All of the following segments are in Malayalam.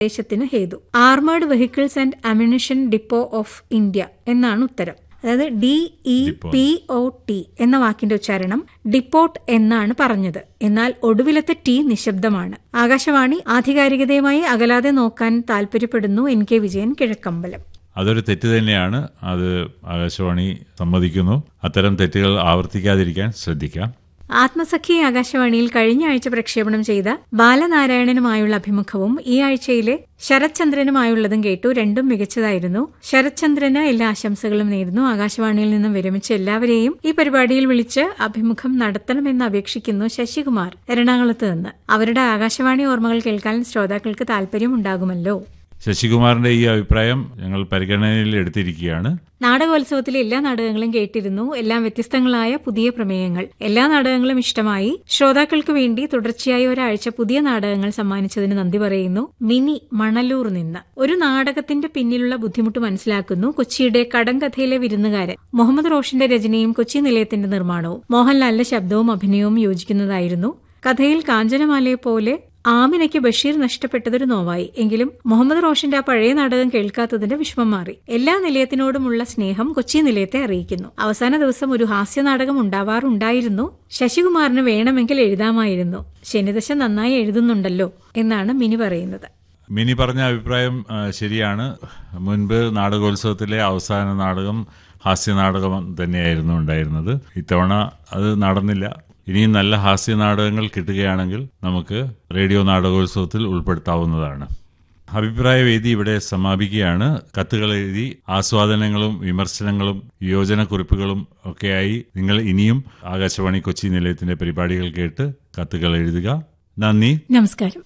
ദേശത്തിന് ഹേതു armed vehicles and ammunition depot of India എന്നാണ് ഉത്തരം അതായത് D E P O T എന്ന വാക്കിന്റെ ഉച്ചാരണം ഡിപ്പോട്ട് എന്നാണ് പറഞ്ഞത് എന്നാൽ ഒടുവിലത്തെ ടി നിശബ്ദമാണ് ആകാശവാണി ആധികാരികതയുമായി അകലാതെ നോക്കാൻ താൽപര്യപ്പെടുന്നു എൻ കെ വിജയൻ കിഴക്കമ്പലം അതൊരു തെറ്റ് തന്നെയാണ് അത് ആകാശവാണി സമ്മതിക്കുന്നു അത്തരം തെറ്റുകൾ ആവർത്തിക്കാതിരിക്കാൻ ശ്രദ്ധിക്കാം ആത്മസഖി ആകാശവാണിയിൽ കഴിഞ്ഞ ആഴ്ച പ്രക്ഷേപണം ചെയ്ത ബാലനാരായണനുമായുള്ള അഭിമുഖവും ഈ ആഴ്ചയിലെ ശരത്ചന്ദ്രനുമായുള്ളതും കേട്ടു രണ്ടും മികച്ചതായിരുന്നു ശരത്ചന്ദ്രന് എല്ലാ ആശംസകളും നേരുന്നു ആകാശവാണിയിൽ നിന്നും വിരമിച്ച എല്ലാവരെയും ഈ പരിപാടിയിൽ വിളിച്ച് അഭിമുഖം നടത്തണമെന്ന് അപേക്ഷിക്കുന്നു ശശികുമാർ എറണാകുളത്ത് നിന്ന് അവരുടെ ആകാശവാണി ഓർമ്മകൾ കേൾക്കാൻ ശ്രോതാക്കൾക്ക് താല്പര്യമുണ്ടാകുമല്ലോ ശശികുമാറിന്റെ ഈ അഭിപ്രായം ഞങ്ങൾ പരിഗണനയിൽ എടുത്തിരിക്കുകയാണ് നാടകോത്സവത്തിലെ എല്ലാ നാടകങ്ങളും കേട്ടിരുന്നു എല്ലാം വ്യത്യസ്തങ്ങളായ പുതിയ പ്രമേയങ്ങൾ എല്ലാ നാടകങ്ങളും ഇഷ്ടമായി ശ്രോതാക്കൾക്ക് വേണ്ടി തുടർച്ചയായി ഒരാഴ്ച പുതിയ നാടകങ്ങൾ സമ്മാനിച്ചതിന് നന്ദി പറയുന്നു മിനി മണലൂർ നിന്ന് ഒരു നാടകത്തിന്റെ പിന്നിലുള്ള ബുദ്ധിമുട്ട് മനസ്സിലാക്കുന്നു കൊച്ചിയുടെ കടങ്കഥയിലെ വിരുന്നുകാരൻ മുഹമ്മദ് റോഷന്റെ രചനയും കൊച്ചി നിലയത്തിന്റെ നിർമ്മാണവും മോഹൻലാലിന്റെ ശബ്ദവും അഭിനയവും യോജിക്കുന്നതായിരുന്നു കഥയിൽ കാഞ്ചനമാലയെ പോലെ ആമിനയ്ക്ക് ബഷീർ നഷ്ടപ്പെട്ടതൊരു നോവായി എങ്കിലും മുഹമ്മദ് റോഷന്റെ ആ പഴയ നാടകം കേൾക്കാത്തതിന്റെ വിഷമം മാറി എല്ലാ നിലയത്തിനോടുമുള്ള സ്നേഹം കൊച്ചി നിലയത്തെ അറിയിക്കുന്നു അവസാന ദിവസം ഒരു ഹാസ്യ നാടകം ഉണ്ടാവാറുണ്ടായിരുന്നു ശശികുമാറിന് വേണമെങ്കിൽ എഴുതാമായിരുന്നു ശനിദശ നന്നായി എഴുതുന്നുണ്ടല്ലോ എന്നാണ് മിനി പറയുന്നത് മിനി പറഞ്ഞ അഭിപ്രായം ആ, ശരിയാണ് മുൻപ് നാടകോത്സവത്തിലെ അവസാന നാടകം ഹാസ്യ നാടകം തന്നെയായിരുന്നു ഉണ്ടായിരുന്നത് ഇത്തവണ അത് നടന്നില്ല ഇനിയും നല്ല ഹാസ്യ നാടകങ്ങൾ കിട്ടുകയാണെങ്കിൽ നമുക്ക് റേഡിയോ നാടകോത്സവത്തിൽ ഉൾപ്പെടുത്താവുന്നതാണ് അഭിപ്രായ വേദി ഇവിടെ സമാപിക്കുകയാണ് കത്തുകൾ എഴുതി ആസ്വാദനങ്ങളും വിമർശനങ്ങളും യോജനക്കുറിപ്പുകളും ഒക്കെയായി നിങ്ങൾ ഇനിയും ആകാശവാണി കൊച്ചി നിലയത്തിന്റെ പരിപാടികൾ കേട്ട് കത്തുകൾ എഴുതുക നന്ദി നമസ്കാരം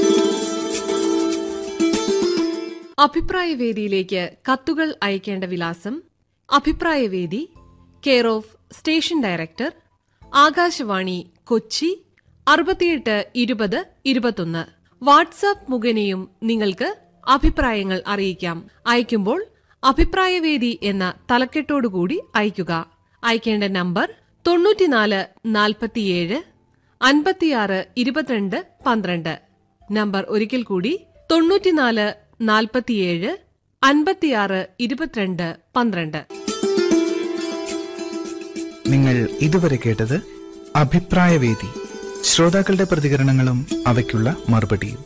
അഭിപ്രായവേദിയിലേക്ക് കത്തുകൾ അയക്കേണ്ട വിലാസം അഭിപ്രായവേദി care of station director Akashvani Kochi അറുപത്തിയെട്ട് ഇരുപത് ഇരുപത്തൊന്ന് വാട്സാപ്പ് മുഖേനയും നിങ്ങൾക്ക് അഭിപ്രായങ്ങൾ അറിയിക്കാം അയക്കുമ്പോൾ അഭിപ്രായവേദി എന്ന തലക്കെട്ടോടുകൂടി അയക്കുക അയക്കേണ്ട നമ്പർ തൊണ്ണൂറ്റിനാല് നാൽപ്പത്തിയേഴ് അൻപത്തിയാറ് ഇരുപത്തിരണ്ട് പന്ത്രണ്ട് നമ്പർ ഒരിക്കൽ കൂടി തൊണ്ണൂറ്റിനാല് നാൽപ്പത്തിയേഴ് അൻപത്തിയാറ് ഇരുപത്തിരണ്ട് പന്ത്രണ്ട് നിങ്ങൾ ഇതുവരെ കേട്ടത് അഭിപ്രായവേദി ശ്രോതാക്കളുടെ പ്രതികരണങ്ങളും അവയ്ക്കുള്ള മറുപടിയും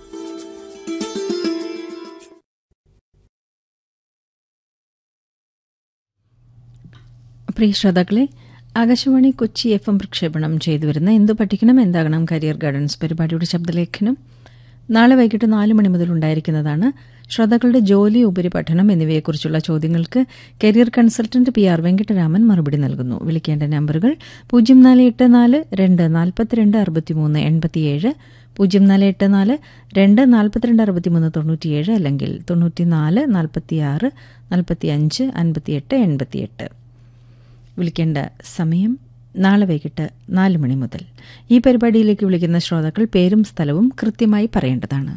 പ്രിയ ശ്രോതാക്കളെ ആകാശവാണി കൊച്ചി എഫ് എം പ്രക്ഷേപണം ചെയ്തു വരുന്ന എന്തു പഠിക്കണം എന്താകണം കരിയർ ഗൈഡൻസ് പരിപാടിയുടെ ശബ്ദലേഖനം നാളെ വൈകിട്ട് നാല് മണി മുതൽ ഉണ്ടായിരിക്കുന്നതാണ് ശ്രോതാക്കളുടെ ജോലി ഉപരിപഠനം എന്നിവയെക്കുറിച്ചുള്ള ചോദ്യങ്ങൾക്ക് career consultant P R Venkataraman മറുപടി നൽകുന്നു വിളിക്കേണ്ട നമ്പറുകൾ പൂജ്യം നാല് എട്ട് നാല് രണ്ട് നാൽപ്പത്തിരണ്ട് അറുപത്തിമൂന്ന് എൺപത്തിയേഴ് പൂജ്യം നാല് എട്ട് നാല് രണ്ട് നാൽപ്പത്തിരണ്ട് അറുപത്തിമൂന്ന് തൊണ്ണൂറ്റിയേഴ് അല്ലെങ്കിൽ തൊണ്ണൂറ്റിനാല് നാൽപ്പത്തിയാറ് നാൽപ്പത്തിയഞ്ച് അൻപത്തിയെട്ട് എൺപത്തിയെട്ട് വിളിക്കേണ്ട സമയം നാളെ വൈകിട്ട് നാല് മണി മുതൽ ഈ പരിപാടിയിലേക്ക് വിളിക്കുന്ന ശ്രോതാക്കൾ പേരും സ്ഥലവും കൃത്യമായി പറയേണ്ടതാണ്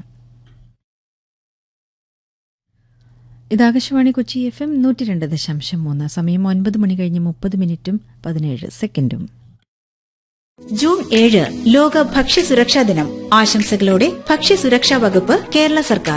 ഇത് ആകാശവാണി കൊച്ചി എഫ് എം നൂറ്റി രണ്ട് ദശാംശം മൂന്ന് സമയം ഒൻപത് മണി കഴിഞ്ഞ് മുപ്പത് മിനിറ്റും പതിനേഴ് സെക്കൻഡും ജൂൺ ഏഴ് ലോക ഭക്ഷ്യസുരക്ഷാ ദിനം ആശംസകളോടെ ഭക്ഷ്യസുരക്ഷാ വകുപ്പ് കേരള സർക്കാർ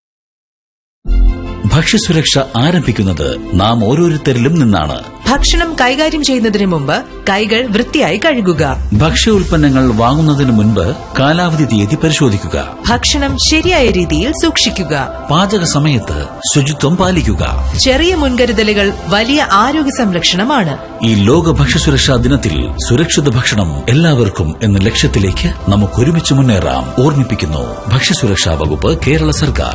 ഭക്ഷ്യസുരക്ഷ ആരംഭിക്കുന്നത് നാം ഓരോരുത്തരിലും നിന്നാണ് ഭക്ഷണം കൈകാര്യം ചെയ്യുന്നതിന് മുമ്പ് കൈകൾ വൃത്തിയായി കഴുകുക ഭക്ഷ്യ ഉൽപ്പന്നങ്ങൾ വാങ്ങുന്നതിന് മുൻപ് കാലാവധി തീയതി പരിശോധിക്കുക ഭക്ഷണം ശരിയായ രീതിയിൽ സൂക്ഷിക്കുക പാചക സമയത്ത് ശുചിത്വം പാലിക്കുക ചെറിയ മുൻകരുതലുകൾ വലിയ ആരോഗ്യ സംരക്ഷണമാണ് ഈ ലോക ഭക്ഷ്യസുരക്ഷാ ദിനത്തിൽ സുരക്ഷിത ഭക്ഷണം എല്ലാവർക്കും എന്ന ലക്ഷ്യത്തിലേക്ക് നമുക്ക് ഒരുമിച്ച് മുന്നേറാം ഓർമ്മിപ്പിക്കുന്നു ഭക്ഷ്യസുരക്ഷാ വകുപ്പ് കേരള സർക്കാർ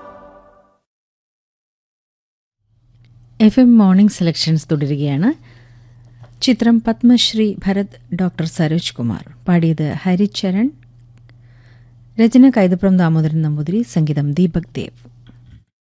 എഫ് എം മോർണിംഗ് സെലക്ഷൻസ് തുടരുകയാണ് ചിത്രം പത്മശ്രീ ഭരത് ഡോക്ടർ സരോജ് കുമാർ പാടിയത് ഹരിചരൺ രചന കൈതപ്രം ദാമോദരൻ നമ്പൂതിരി സംഗീതം ദീപക് ദേവ്